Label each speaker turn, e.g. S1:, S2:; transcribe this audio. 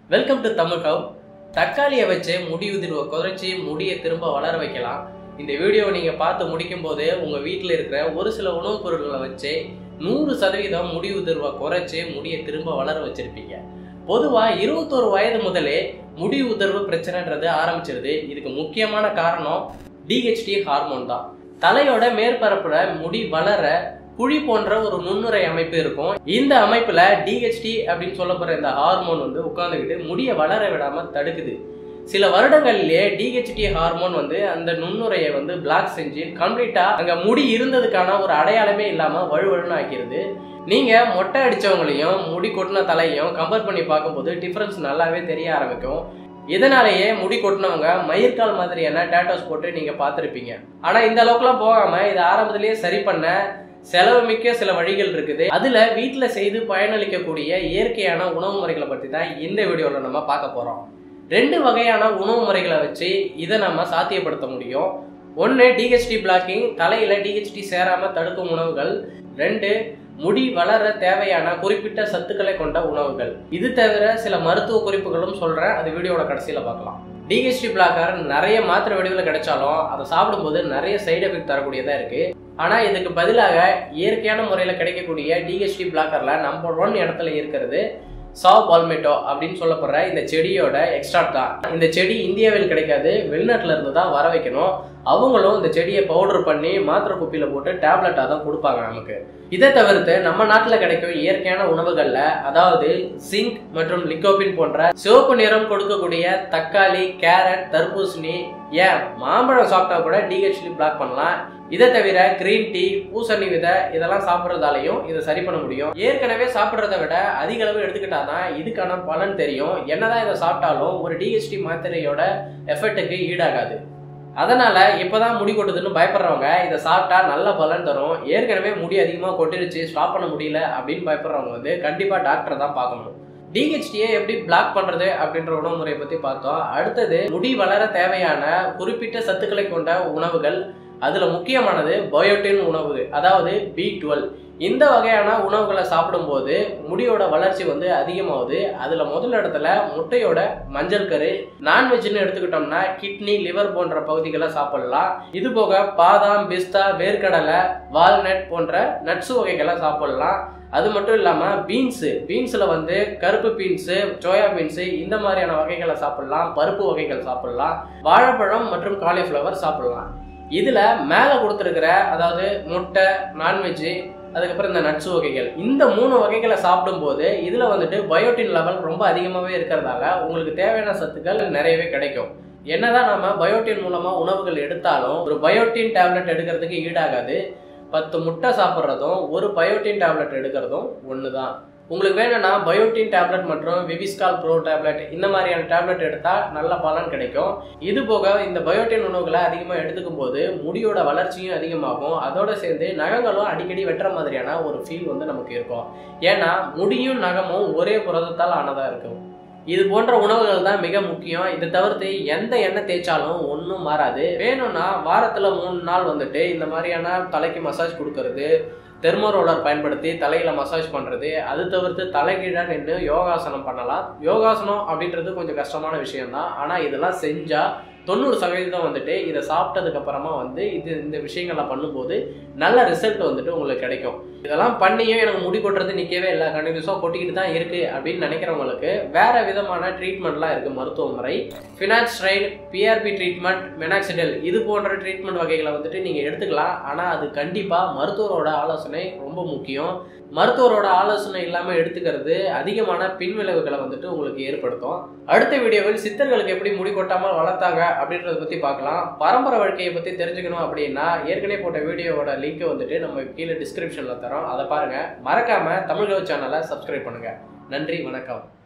S1: welcome to Tamil have தக்காளியை வச்சு முடி உதிர்வை குறைச்சி முடியை திரும்ப வளர வைக்கலாம் இந்த வீடியோவை நீங்கள் பார்த்து முடிக்கும் போது உங்கள் வீட்டில் இருக்கிற ஒரு சில உணவுப் பொருட்களை வச்சு நூறு சதவீதம் முடி உதிர்வை குறைச்சி முடியை திரும்ப வளர வச்சிருப்பீங்க பொதுவாக இருபத்தோரு வயது முதலே முடி உதிர்வு பிரச்சனைன்றது ஆரம்பிச்சிருது இதுக்கு முக்கியமான காரணம் டிஹெச்டி ஹார்மோன் தான் தலையோட மேற்பரப்புல முடி வளர குழி போன்ற ஒரு நுண்ணுரை அமைப்பு இருக்கும் இந்த அமைப்புல டிஹெச்டி அப்படின்னு சொல்லப்படுற இந்த ஹார்மோன் வந்து உட்கார்ந்துக்கிட்டு முடியை வளர விடாம தடுக்குது சில வருடங்களிலேயே டிஹெச்டி ஹார்மோன் வந்து அந்த நுண்ணுரையை வந்து பிளாக் செஞ்சு கம்ப்ளீட்டா அங்க முடி இருந்ததுக்கான ஒரு அடையாளமே இல்லாம வழுவழுன்னு ஆக்கிருது நீங்க மொட்டை அடிச்சவங்களையும் முடி கொட்டின தலையும் கம்பேர் பண்ணி பார்க்கும்போது டிஃபரன்ஸ் நல்லாவே தெரிய ஆரம்பிக்கும் இதனாலேயே முடி கொட்டினவங்க மயிர்கால் மாதிரியான டேட்டோஸ் போட்டு நீங்க பார்த்துருப்பீங்க ஆனா இந்த அளவுக்குலாம் போகாம இது ஆரம்பத்திலேயே சரி பண்ண செலவு மிக்க சில வழிகள் இருக்குது அதுல வீட்டுல செய்து பயனளிக்கக்கூடிய இயற்கையான உணவு முறைகளை பத்தி தான் இந்த வீடியோல நம்ம பார்க்க போறோம் ரெண்டு வகையான உணவு முறைகளை வச்சு இதை நம்ம சாத்தியப்படுத்த முடியும் ஒன்று டிஹெச்டி பிளாக்கிங் தலையில டிஹெச்டி சேராம தடுக்கும் உணவுகள் ரெண்டு முடி வளர தேவையான குறிப்பிட்ட சத்துக்களை கொண்ட உணவுகள் இது தவிர சில மருத்துவ குறிப்புகளும் சொல்றேன் அது வீடியோட கடைசியில பார்க்கலாம் டிஹெச்டி பிளாக்கர் நிறைய மாத்திரை வடிவில் கிடைச்சாலும் அதை சாப்பிடும்போது நிறைய சைடு எஃபெக்ட் தரக்கூடியதா இருக்கு ஆனா இதுக்கு பதிலாக இயற்கையான முறையில் கிடைக்கக்கூடிய டிஹெச்டி பிளாக்கர்ல நம்பர் ஒன் இடத்துல இருக்கிறது சாவ் பால்மேட்டோ அப்படின்னு சொல்லப்படுற இந்த செடியோட எக்ஸ்ட்ராக்ட் தான் இந்த செடி இந்தியாவில் கிடைக்காது வெளிநாட்டுல இருந்து தான் வர வைக்கணும் அவங்களும் இந்த செடியை பவுடர் பண்ணி மாத்திரை குப்பியில போட்டு டேப்லெட்டாக தான் கொடுப்பாங்க நமக்கு இதை தவிர்த்து நம்ம நாட்டில் கிடைக்கும் இயற்கையான உணவுகள்ல அதாவது சிங்க் மற்றும் லிக்கோபின் போன்ற சிவப்பு நிறம் கொடுக்கக்கூடிய தக்காளி கேரட் தர்பூசணி ஏன் மாம்பழம் சாப்பிட்டா கூட டிஹெச்டி பிளாக் பண்ணலாம் இதை தவிர கிரீன் டீ பூசணி விதை இதெல்லாம் சாப்பிட்றதாலையும் இதை சரி பண்ண முடியும் ஏற்கனவே சாப்பிட்றத விட அதிக அளவு எடுத்துக்கிட்டாதான் இதுக்கான பலன் தெரியும் என்னதான் இதை சாப்பிட்டாலும் ஒரு டிஹெச்டி மாத்திரையோட எஃபெக்ட்டுக்கு ஈடாகாது அதனால இப்பதான் முடி கொட்டுதுன்னு பயப்படுறவங்க இதை சாப்பிட்டா நல்ல பலன் தரும் ஏற்கனவே முடி அதிகமாக கொட்டிருச்சு ஸ்டாப் பண்ண முடியல அப்படின்னு பயப்படுறவங்க வந்து கண்டிப்பா டாக்டரை தான் பார்க்கணும் டிஹெச்டியை எப்படி பிளாக் பண்றது அப்படின்ற உணவு முறையை பத்தி பார்த்தோம் அடுத்தது முடி வளர தேவையான குறிப்பிட்ட சத்துக்களை கொண்ட உணவுகள் அதுல முக்கியமானது பயோட்டின் உணவு அதாவது பி டுவெல் இந்த வகையான உணவுகளை சாப்பிடும்போது முடியோட வளர்ச்சி வந்து அதிகமாகுது அதுல முதல் இடத்துல முட்டையோட மஞ்சள் கரு நான்வெஜ்னு எடுத்துக்கிட்டோம்னா கிட்னி லிவர் போன்ற பகுதிகளை சாப்பிடலாம் இது போக பாதாம் பிஸ்தா வேர்க்கடலை வால்நட் போன்ற நட்ஸ் வகைகளை சாப்பிடலாம் அது மட்டும் இல்லாமல் பீன்ஸு பீன்ஸில் வந்து கருப்பு பீன்ஸு சோயா பீன்ஸு இந்த மாதிரியான வகைகளை சாப்பிடலாம் பருப்பு வகைகள் சாப்பிடலாம் வாழைப்பழம் மற்றும் காலிஃப்ளவர் சாப்பிடலாம் இதில் மேலே கொடுத்துருக்கிற அதாவது முட்டை நான்வெஜ்ஜு அதுக்கப்புறம் இந்த நட்ஸ் வகைகள் இந்த மூணு வகைகளை சாப்பிடும்போது இதில் வந்துட்டு பயோட்டின் லெவல் ரொம்ப அதிகமாகவே இருக்கிறதால உங்களுக்கு தேவையான சத்துக்கள் நிறையவே கிடைக்கும் என்னதான் நம்ம பயோட்டின் மூலமாக உணவுகள் எடுத்தாலும் ஒரு பயோட்டின் டேப்லெட் எடுக்கிறதுக்கு ஈடாகாது பத்து முட்டை சாப்பிட்றதும் ஒரு பயோட்டின் டேப்லெட் எடுக்கிறதும் ஒன்று தான் உங்களுக்கு வேணும்னா பயோட்டின் டேப்லெட் மற்றும் விவிஸ்கால் ப்ரோ டேப்லெட் இந்த மாதிரியான டேப்லெட் எடுத்தால் நல்ல பலன் கிடைக்கும் இது போக இந்த பயோட்டின் உணவுகளை அதிகமாக எடுத்துக்கும் போது முடியோட வளர்ச்சியும் அதிகமாகும் அதோட சேர்ந்து நகங்களும் அடிக்கடி வெட்டுற மாதிரியான ஒரு ஃபீல் வந்து நமக்கு இருக்கும் ஏன்னா முடியும் நகமும் ஒரே புரதத்தால் ஆனதாக இருக்கும் இது போன்ற உணவுகள் தான் மிக முக்கியம் இதை தவிர்த்து எந்த எண்ணெய் தேய்ச்சாலும் ஒன்றும் மாறாது வேணும்னா வாரத்தில் மூணு நாள் வந்துட்டு இந்த மாதிரியான தலைக்கு மசாஜ் கொடுக்கறது தெர்மோ ரோலர் பயன்படுத்தி தலையில மசாஜ் பண்றது அது தவிர்த்து தலைகீழாக நின்று யோகாசனம் பண்ணலாம் யோகாசனம் அப்படின்றது கொஞ்சம் கஷ்டமான விஷயம் தான் ஆனால் இதெல்லாம் செஞ்சா தொண்ணூறு சதவீதம் வந்துட்டு இதை சாப்பிட்டதுக்கு அப்புறமா வந்து இது இந்த விஷயங்களை பண்ணும்போது நல்ல ரிசல்ட் வந்துட்டு உங்களுக்கு கிடைக்கும் இதெல்லாம் பண்ணியும் எனக்கு முடி கொட்டுறது நிற்கவே இல்லை கண்டினியூஸாக கொட்டிக்கிட்டு தான் இருக்கு அப்படின்னு நினைக்கிறவங்களுக்கு வேற விதமான ட்ரீட்மெண்ட்லாம் இருக்கு மருத்துவ முறை ஃபினாக்ஸ்ட்ரைன் பிஆர்பி ட்ரீட்மெண்ட் மெனாக்சிடல் இது போன்ற ட்ரீட்மெண்ட் வகைகளை வந்துட்டு நீங்கள் எடுத்துக்கலாம் ஆனால் அது கண்டிப்பாக மருத்துவரோட ஆலோசனை ரொம்ப முக்கியம் மருத்துவரோட ஆலோசனை இல்லாமல் எடுத்துக்கிறது அதிகமான பின்விளைவுகளை வந்துட்டு உங்களுக்கு ஏற்படுத்தும் அடுத்த வீடியோவில் சித்தர்களுக்கு எப்படி முடி கொட்டாமல் வளர்த்தாங்க அப்படின்றத பற்றி பார்க்கலாம் பரம்பரை வாழ்க்கையை பற்றி தெரிஞ்சுக்கணும் அப்படின்னா ஏற்கனவே போட்ட வீடியோவோட லிங்க் வந்துட்டு நம்ம கீழே டிஸ்கிரிப்ஷனில் தரோம் அதை பாருங்கள் மறக்காமல் தமிழ்கவ் சேனலை சப்ஸ்கிரைப் பண்ணுங்கள் நன்றி வணக்கம்